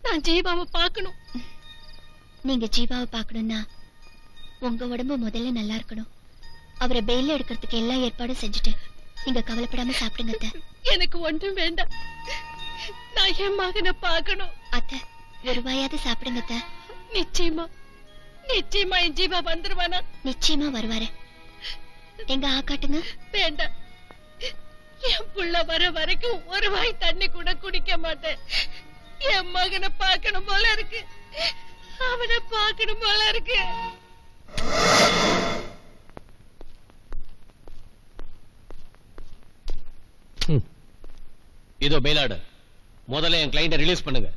நான் ஜீவாவை பார்க்கணும் நீங்க ஜீவாவை பார்க்கணும்னா உங்க உடம்பு முதல்ல நல்லா இருக்கணும் அவரை பெயில எடுக்கிறதுக்கு எல்லா ஏற்பாடும் செஞ்சுட்டு நீங்க கவலைப்படாம சாப்பிடுங்க அத்தை. எனக்கு ஒன்றும் வேண்டாம் நான் என் மகனை பார்க்கணும் அத்தை ஒரு வாயாவது சாப்பிடுங்க அத்தை. நிச்சயமா நிச்சயமா என் ஜீவா வந்துருவானா நிச்சயமா வருவாரு எங்க ஆ காட்டுங்க வேண்டாம் என் புள்ள வர வரைக்கும் ஒரு வாய் தண்ணி கூட குடிக்க மாட்டேன் என் மகனை பார்க்கணும் போல இருக்கு அவனை பார்க்கணும் போல இருக்கு இதோ பெயிலாடு முதல்ல என் கிளைண்ட ரிலீஸ் பண்ணுங்க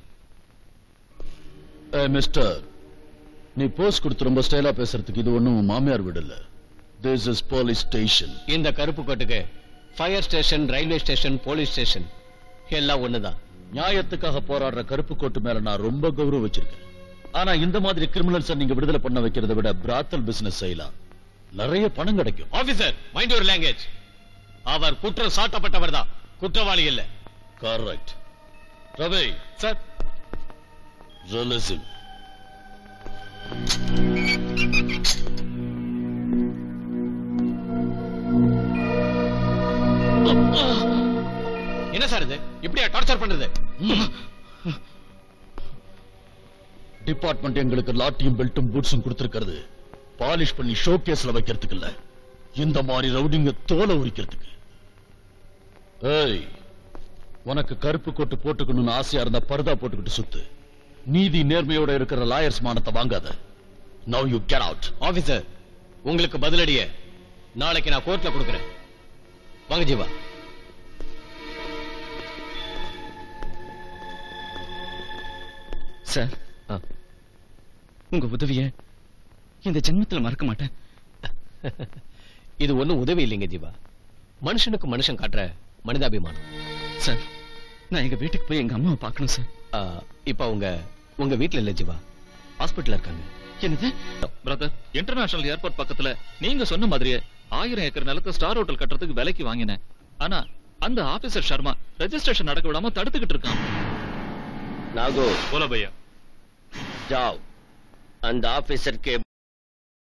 மிஸ்டர் நீ போஸ்ட் கொடுத்து ரொம்ப ஸ்டைலா பேசுறதுக்கு இது ஒண்ணும் மாமியார் வீடு இல்ல திஸ் இஸ் போலீஸ் ஸ்டேஷன் இந்த கருப்பு கோட்டுக்கு fire station railway station police station எல்லாம் ஒண்ணுதான் நியாயத்துக்காக போராடுற கருப்பு கோட்டு மேல நான் ரொம்ப கௌரவம் வச்சிருக்கேன் ஆனா இந்த மாதிரி கிரிமினல்ஸ் நீங்க விடுதலை பண்ண வைக்கிறதை விட பிராத்தல் பிசினஸ் செய்யலாம் நிறைய பணம் கிடைக்கும் ஆபீசர் மைண்ட் யுவர் லாங்குவேஜ் அவர் குற்றம் சாட்டப்பட்டவர் தான் குற்றவாளி இல்ல கரெக்ட் ரவி சார் ரிலீஸ் என்ன சார் இது இப்படியா டார்ச்சர் பண்றது டிபார்ட்மெண்ட் எங்களுக்கு லாட்டியும் பெல்ட்டும் பூட்ஸும் கொடுத்திருக்கிறது பாலிஷ் பண்ணி ஷோ கேஸ்ல வைக்கிறதுக்கு இல்ல இந்த மாதிரி ரவுடிங்க தோலை உரிக்கிறதுக்கு ஏய் உனக்கு கருப்பு கோட்டு போட்டுக்கணும்னு ஆசையா இருந்தா பர்தா போட்டுக்கிட்டு சுத்து நீதி நேர்மையோட இருக்கிற லாயர்ஸ் மானத்தை வாங்காத now you get out officer உங்களுக்கு பதிலடிய நாளைக்கு நான் கோர்ட்ல கொடுக்கறேன் வாங்க ஜீவா சார் ஆ. உங்க உதவிய இந்த ஜென்மத்துல மறக்க மாட்டேன் இது ஒண்ணும் உதவி இல்லைங்க ஜீவா மனுஷனுக்கு மனுஷன் காட்டுற மனிதாபிமானம் சார் நான் எங்க வீட்டுக்கு போய் எங்க அம்மாவை பார்க்கணும் சார் ஆ, இப்ப உங்க உங்க வீட்ல இல்ல ஜீவா ஹாஸ்பிட்டல்ல இருக்காங்க என்னது பிரதர் இன்டர்நேஷனல் ஏர்போர்ட் பக்கத்துல நீங்க சொன்ன மாதிரியே ஆயிரம் ஏக்கர் நிலத்தை ஸ்டார் ஹோட்டல் கட்டுறதுக்கு விலைக்கு வாங்கினேன் ஆனா அந்த ஆபீசர் சர்மா ரெஜிஸ்ட்ரேஷன் நடக்க விடாம தடுத்துக்கிட்டு இருக்கான் नागो போல பையா जाओ अंद ऑफिसर के